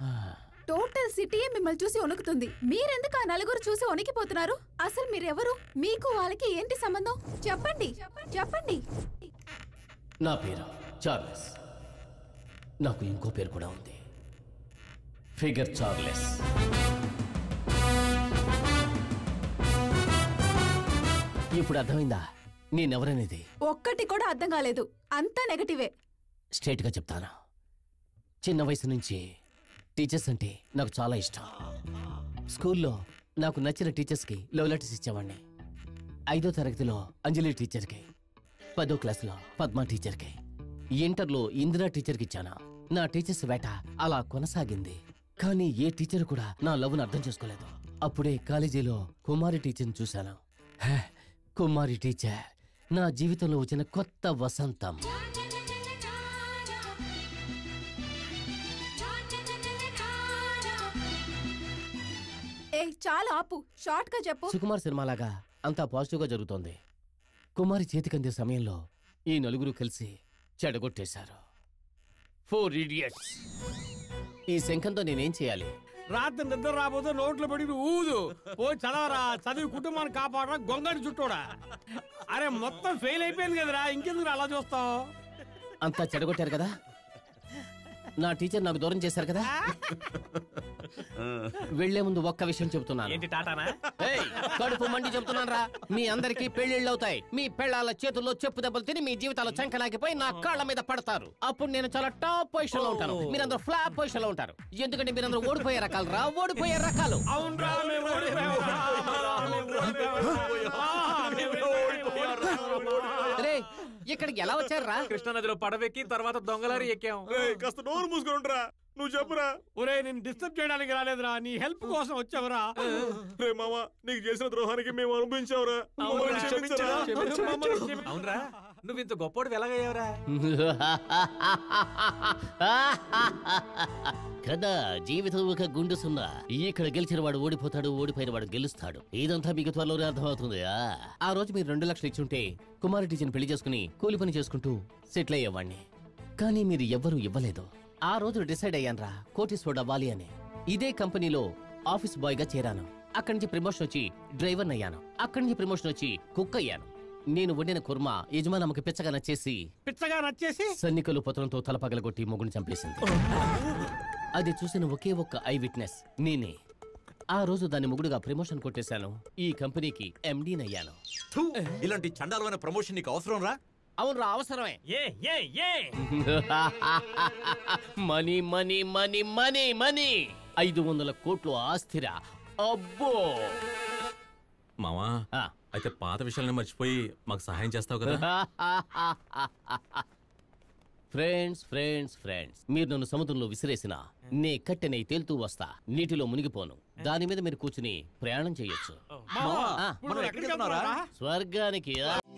Total సిటీయే మిమ్మల్ని చూసి వణుకుతుంది మీరెందుకు ఆ నలుగురు చూసి వణికిపోతున్నారు అసలు మీరెవరు మీకు వాళ్ళకి ఏంటి సంబంధం చెప్పండి చెప్పండి నా పేరు చార్లెస్ నాకు ఇంకో పేరు కూడా ఉంది ఫిగర్ చార్లెస్ ఇప్పుడు అర్థమైందా నేనెవరనేది ఒక్కటి కూడా అర్థం కాలేదు అంతా నెగటివే స్ట్రైట్గా చెప్తాను చిన్న వయసు నుంచి టీచర్స్ అంటే నాకు చాలా ఇష్టం స్కూల్లో నాకు నచ్చిన టీచర్స్కి లవ్ లెటర్స్ ఇచ్చేవాడిని ఐదో తరగతిలో అంజలి టీచర్కి పదో క్లాస్లో పద్మ టీచర్కి ఇంటర్లో ఇందిరా టీచర్కి ఇచ్చాను నా టీచర్స్ వేట అలా కొనసాగింది కానీ ఏ టీచర్ కూడా నా లవ్ను అర్థం చేసుకోలేదు అప్పుడే కాలేజీలో కుమారి టీచర్ని చూశాను హే, కుమారి టీచర్ నా జీవితంలో వచ్చిన కొత్త వసంతం ఏ చాలా ఆపు షార్ట్ గా చెప్పు సుకుమార్ సినిమాలాగా అంతా పాజిటివ్గా జరుగుతోంది కుమారి చేతికందే సమయంలో ఈ నలుగురు కలిసి చెడగొట్టేశారు ఫోర్ ఇడియట్స్ ఈ శంఖంతో నేనేం చేయాలి రాత్రి నిద్ర రాబోతే నోట్లో పడి నువ్వు ఊదు ఓ చదవరా చదివి కుటుంబాన్ని కాపాడరా గొంగడి చుట్టూడా అరే మొత్తం ఫెయిల్ అయిపోయింది కదరా ఇంకెందుకు అలా చూస్తావు అంతా చెడగొట్టారు కదా నా టీచర్ నాకు దూరం చేశారు కదా వెళ్లే ముందు ఒక్క విషయం చెబుతున్నాను ఏంటి టాటానా ఏయ్, కడుపు మండి చెప్తున్నాను రా మీ అందరికి పెళ్లిళ్ళు అవుతాయి మీ పెళ్ళాల చేతుల్లో చెప్పు దెబ్బలు తిని మీ జీవితాలు చంకనాగిపోయి నా కాళ్ళ మీద పడతారు అప్పుడు నేను చాలా టాప్ పొజిషన్ లో ఉంటాను మీరందరూ ఫ్లాప్ పొజిషన్ లో ఉంటారు ఎందుకంటే మీరందరూ ఓడిపోయే రకాలు రా ఓడిపోయే రకాలు అవునరా మేము ఓడిపోయావురా. మేము ఓడిపోయావురా. ఆ, మేము ఓడిపోయావురా. రే ఇక్కడికి ఎలా వచ్చారు రా కృష్ణానదిలో పడవెక్కి తర్వాత దొంగలారి ఎక్కాం కాస్త నోరు మూసుకుంటరా నువ్వు చెప్పురా ఒరేయ్ నేను డిస్టర్బ్ చేయడానికి రాలేదురా నీ హెల్ప్ కోసం వచ్చావురా రే మామ నీకు చేసిన ద్రోహానికి మేము అనుభవించావురా మమ్మల్ని క్షమించరా? మమ్మల్ని క్షమి- అవునరా నువ్వు ఇంత గొప్పోడు ఎలాగయ్యావురా కదా జీవితం ఒక గుండు సున్నా ఇక్కడ గెలిచిన వాడు ఓడిపోతాడు ఓడిపోయిన వాడు గెలుస్తాడు ఇదంతా మీకు త్వరలోనే అర్థమవుతుంది ఆ? ఆ రోజు మీరు రెండు లక్షలు ఇచ్చుంటే కుమారి టీచర్ని పెళ్లి చేసుకుని కూలి పని చేసుకుంటూ సెటిల్ అయ్యేవాడిని కానీ మీరు ఎవ్వరూ ఇవ్వలేదు ఆ రోజు డిసైడ్ అయ్యాన్రా కోటీశ్వరుడు అవ్వాలి అని ఇదే కంపెనీలో ఆఫీస్ బాయ్ గా చేరాను అక్కడి నుంచి ప్రమోషన్ వచ్చి డ్రైవర్ అయ్యాను అక్కడి నుంచి ప్రమోషన్ వచ్చి కుక్ అయ్యాను నేను వండిన కుర్మా యజమానమ్మకి పిచ్చగా నచ్చేసి పిచ్చగా నచ్చేసి సన్నికలు పత్రంతో తల పగలగొట్టి మొగుని చంపేసింది అది చూసిన ఒకే ఒక్క ఐ విట్నెస్ నేనే ఆ రోజు దాని మొగుడుగా ప్రమోషన్ కొట్టేశాను ఈ కంపెనీకి ఎండీనయ్యాను థూ, ఇలాంటి చండాలమైన ప్రమోషన్ నీకు అవసరం రా అవునరా అవసరమే ఏ ఏ ఏ money money money money money ఐదు వందల కోట్లు ఆస్తిరా అబ్బో మావా ఆ. అయితే పాత విషయాలను మర్చిపోయి మాకు సహాయం చేస్తావు కదా ఫ్రెండ్స్ ఫ్రెండ్స్ ఫ్రెండ్స్ మీరు నన్ను సముద్రంలో విసిరేసిన నే కట్టెనై తేలుతూ వస్తా నీటిలో మునిగిపోను దాని మీద మీరు కూర్చుని ప్రయాణం చేయొచ్చు మావా, ఆ, ఇప్పుడు మనం నువ్వు ఎక్కడికి ఎక్కడికి వెళ్తున్నావురా స్వర్గానికి ఆ.